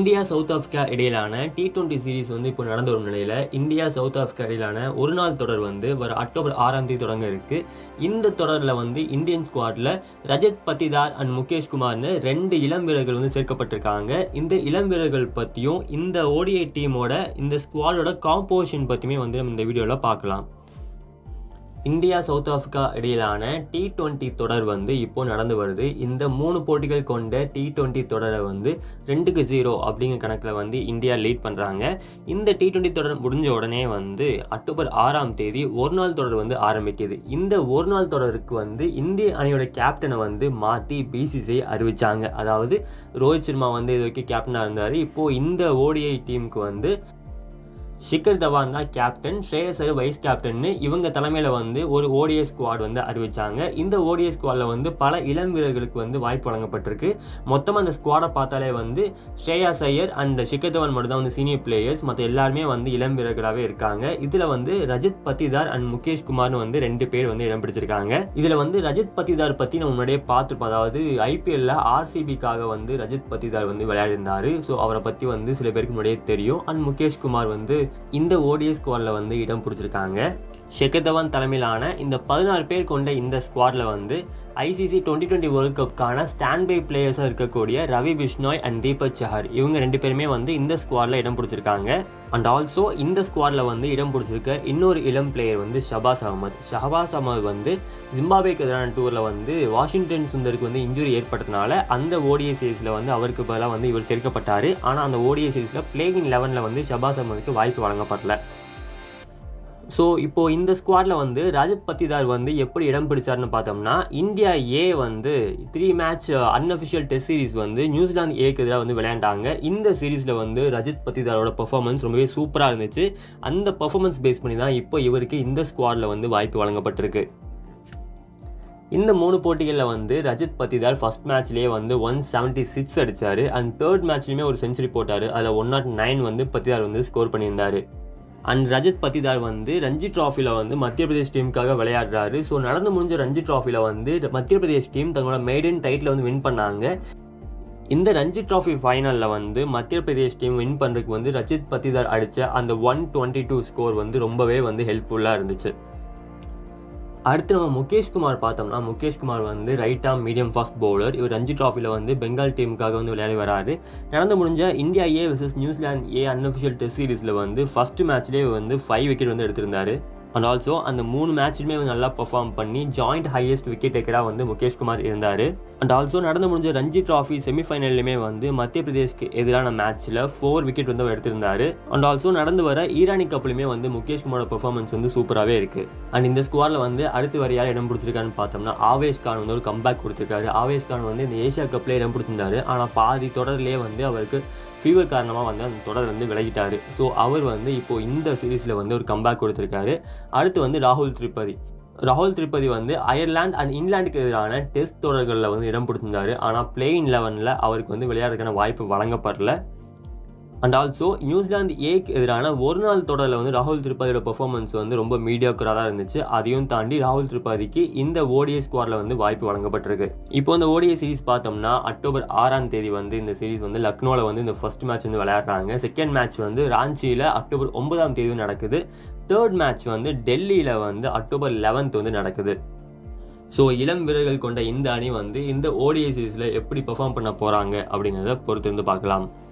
India south Africa இடையிலான T twenty series வந்து இப்போ நடந்து வரும் நிலையில் இந்தியா சவுத் ஆப்பிரிக்கா இடையிலான ஒரு நாள் தொடர் வந்து வர அக்டோபர் ஆறாம் தேதி தொடங்க இருக்கு இந்த தொடரில் வந்து இந்தியன் ஸ்குவாட்ல ரஜத் பத்திதார் அண்ட் முகேஷ் குமார்னு ரெண்டு இளம் வீரர்கள் வந்து சேர்க்கப்பட்டிருக்காங்க இந்த இளம் வீரர்கள் பற்றியும் இந்த ஓடிஐ டீமோட இந்த ஸ்குவாடோட காம்போசிஷன் பற்றியுமே வந்து நம்ம இந்த வீடியோவில் பார்க்கலாம் இந்தியா சவுத் ஆப்பிரிக்கா இடையிலான டி டுவெண்ட்டி தொடர் வந்து இப்போ நடந்து வருது இந்த மூணு போட்டிகள் கொண்ட டி டுவெண்ட்டி தொடரை வந்து ரெண்டுக்கு ஜீரோ அப்படிங்கிற கணக்கில் வந்து இந்தியா லீட் பண்ணுறாங்க இந்த டி டுவெண்ட்டி தொடர் முடிஞ்ச உடனே வந்து அக்டோபர் ஆறாம் தேதி ஒரு நாள் தொடர் வந்து ஆரம்பிக்குது இந்த ஒரு நாள் தொடருக்கு வந்து இந்திய அணியோட கேப்டனை வந்து மாற்றி பிசிசிஐ அறிவிச்சாங்க அதாவது ரோஹித் சர்மா வந்து இது வரைக்கும் கேப்டனாக இருந்தார் இப்போது இந்த ஓடிஐ டீமுக்கு வந்து ஷிகர் தவான் தான் கேப்டன் ஸ்ரேயசர் வைஸ் கேப்டன்னு இவங்க தலைமையில் வந்து ஒரு ஓடிஎஸ் ஸ்குவாட் வந்து அறிவிச்சாங்க இந்த ஓடிஎஸ் ஸ்குவாடில் வந்து பல இளம் வீரர்களுக்கு வந்து வாய்ப்பு வழங்கப்பட்டிருக்கு மொத்தமாக அந்த ஸ்குவாடை பார்த்தாலே வந்து ஸ்ரேயா சையர் அண்ட் ஷிகர் தவான் மட்டும் தான் வந்து சீனியர் பிளேயர்ஸ் மற்ற எல்லாருமே வந்து இளம் வீரர்களாகவே இருக்காங்க இதில் வந்து ரஜத் பத்திதார் அண்ட் முகேஷ் குமார்னு வந்து ரெண்டு பேர் வந்து இடம் பிடிச்சிருக்காங்க இதில் வந்து ரஜத் பத்திதார் பற்றி நம்ம முன்னாடியே பார்த்துருப்போம் அதாவது ஐபிஎல்ல ஆர்சிபிக்காக வந்து ரஜத் பத்திதார் வந்து விளையாடிருந்தாரு ஸோ அவரை பற்றி வந்து சில பேருக்கு முன்னாடியே தெரியும் அண்ட் முகேஷ் குமார் வந்து இந்த ஓடிஎஸ் ஸ்குவாடில் வந்து இடம் பிடிச்சிருக்காங்க ஷெகர் தவான் தலைமையிலான இந்த பதினாறு பேர் கொண்ட இந்த ஸ்குவாடில் வந்து ஐசிசி டுவெண்ட்டி டுவெண்ட்டி வேர்ல்ட் கப்க்கான ஸ்டாண்ட் பை பிளேயர்ஸாக இருக்கக்கூடிய ரவி பிஷ்னாய் அண்ட் தீபக் சஹர் இவங்க ரெண்டு பேருமே வந்து இந்த ஸ்குவாடில் இடம் பிடிச்சிருக்காங்க அண்ட் ஆல்சோ இந்த ஸ்குவாடில் வந்து இடம் பிடிச்சிருக்க இன்னொரு இளம் பிளேயர் வந்து ஷபாஸ் அகமது ஷஹபாஸ் அகமது வந்து ஜிம்பாபேக்கு எதிரான டூரில் வந்து வாஷிங்டன் சுந்தருக்கு வந்து இன்ஜுரி ஏற்பட்டதுனால அந்த ஓடிஐ சீரீஸில் வந்து அவருக்கு பதிலாக வந்து இவர் சேர்க்கப்பட்டார் ஆனால் அந்த ஓடிஐ சீரீஸில் பிளேயிங் லெவனில் வந்து ஷபாஸ் அகமதுக்கு வாய்ப்பு வழங்கப்படல ஸோ இப்போ இந்த ஸ்குவாடில் வந்து ரஜத் பத்திதார் வந்து எப்படி இடம் பிடிச்சாருன்னு பார்த்தோம்னா இந்தியா ஏ வந்து three match unofficial test series வந்து நியூசிலாந்து ஏக்கு எதிராக வந்து விளையாண்டாங்க இந்த சீரீஸில் வந்து ரஜத் பத்திதாரோட பெர்ஃபார்மன்ஸ் ரொம்பவே சூப்பராக இருந்துச்சு அந்த பெர்ஃபார்மன்ஸ் பேஸ் பண்ணி தான் இப்போ இவருக்கு இந்த ஸ்குவாடில் வந்து வாய்ப்பு வழங்கப்பட்டிருக்கு இந்த மூணு போட்டிகளில் வந்து ரஜத் பத்திதார் ஃபர்ஸ்ட் மேட்ச்லேயே வந்து ஒன் செவன்ட்டி சிக்ஸ் அடித்தார் அண்ட் தேர்ட் மேட்ச்லையுமே ஒரு செஞ்சுரி போட்டார் அதில் ஒன் நாட் நைன் வந்து பத்திதார் வந்து ஸ்கோர் பண்ணியிருந்தார் அண்ட் ரஜத் பத்திதார் வந்து ரஞ்சி ட்ராஃபியில் வந்து மத்திய பிரதேஷ் டீமுக்காக விளையாடுறாரு ஸோ நடந்து முடிஞ்ச ரஞ்சி ட்ராஃபியில் வந்து மத்திய பிரதேஷ் டீம் தங்களோட மெய்டன் டைட்டில் வந்து வின் பண்ணாங்க இந்த ரஞ்சி ட்ராஃபி ஃபைனலில் வந்து மத்திய பிரதேஷ் டீம் வின் பண்ணுறதுக்கு வந்து ரஜித் பத்திதார் அடித்த அந்த ஒன் டுவெண்ட்டி டூ ஸ்கோர் வந்து ரொம்பவே வந்து ஹெல்ப்ஃபுல்லாக இருந்துச்சு அடுத்து நம்ம முகேஷ் குமார் பார்த்தோம்னா முகேஷ் குமார் வந்து ரைட் ஆம் மீடியம் ஃபாஸ்ட் பவுலர் இவர் ரஞ்சி ட்ராஃபியில் வந்து பெங்கால் டீமுக்காக வந்து விளையாடி வராரு நடந்து முடிஞ்ச India A versus New Zealand A unofficial test சீரீஸில் வந்து ஃபர்ஸ்ட் மேட்ச்லேயே வந்து ஃபைவ் விக்கெட் வந்து எடுத்திருந்தாரு அண்ட் ஆல்சோ அந்த மூணு மேட்ச்லையுமே வந்து நல்லா பெர்ஃபார்ம் பண்ணி ஜாயிண்ட் ஹையஸ்ட் விக்கெட் டேக்கராக வந்து முகேஷ் குமார் இருந்தார் அண்ட் ஆல்சோ நடந்து முடிஞ்ச ரஞ்சி ட்ராஃபி செமிஃபைனல்லையுமே வந்து மத்திய பிரதேஷ்க்கு எதிரான மேட்ச்சில் ஃபோர் விக்கெட் வந்து எடுத்திருந்தாரு அண்ட் ஆல்சோ நடந்து வர ஈரானி கப்லையுமே வந்து முகேஷ் குமாரோட பெர்ஃபார்மன்ஸ் வந்து சூப்பராகவே இருக்குது அண்ட் இந்த ஸ்குவாடில் வந்து அடுத்து வர யார் இடம் பிடிச்சிருக்கான்னு பார்த்தோம்னா ஆவேஷ் கான் வந்து ஒரு கம்பேக் கொடுத்துருக்காரு ஆவேஷ் கான் வந்து இந்த ஏஷியா கப்லேயே இடம் பிடிச்சிருந்தாரு ஆனால் பாதி தொடர்லேயே வந்து அவருக்கு ஃபீவர் காரணமாக வந்து அந்த தொடர் வந்து விலகிட்டார் ஸோ அவர் வந்து இப்போது இந்த சீரீஸில் வந்து ஒரு கம்பேக் கொடுத்துருக்காரு அடுத்து வந்து ராகுல் திரிபதி ராகுல் திரிபதி வந்து அயர்லாந்து அண்ட் இங்கிலாந்துக்கு எதிரான டெஸ்ட் தொடர்களில் வந்து இடம் பிடிச்சிருந்தாரு ஆனால் பிளேயிங் லெவனில் அவருக்கு வந்து விளையாடுறதுக்கான வாய்ப்பு வழங்கப்படல அண்ட் ஆல்சோ நியூசிலாந்து ஏக்கு எதிரான ஒரு நாள் தொடரில் வந்து ராகுல் திரிபாதியோட பெர்ஃபார்மன்ஸ் வந்து ரொம்ப மீடியாக்கராக தான் இருந்துச்சு அதையும் தாண்டி ராகுல் திரிபாதிக்கு இந்த ஓடிஐ ஸ்குவாடில் வந்து வாய்ப்பு வழங்கப்பட்டிருக்கு இப்போ இந்த ஓடிஐ சீரிஸ் பார்த்தோம்னா அக்டோபர் ஆறாம் தேதி வந்து இந்த சீரிஸ் வந்து லக்னோவில் வந்து இந்த ஃபர்ஸ்ட் மேட்ச் வந்து விளையாடுறாங்க செகண்ட் மேட்ச் வந்து ராஞ்சியில் அக்டோபர் ஒன்பதாம் தேதி நடக்குது தேர்ட் மேட்ச் வந்து டெல்லியில் வந்து அக்டோபர் லெவன்த் வந்து நடக்குது ஸோ இளம் வீரர்கள் கொண்ட இந்த அணி வந்து இந்த ஓடிஐ சீரீஸில் எப்படி பெர்ஃபார்ம் பண்ண போகிறாங்க அப்படிங்கிறத பொறுத்திருந்து பார்க்கலாம்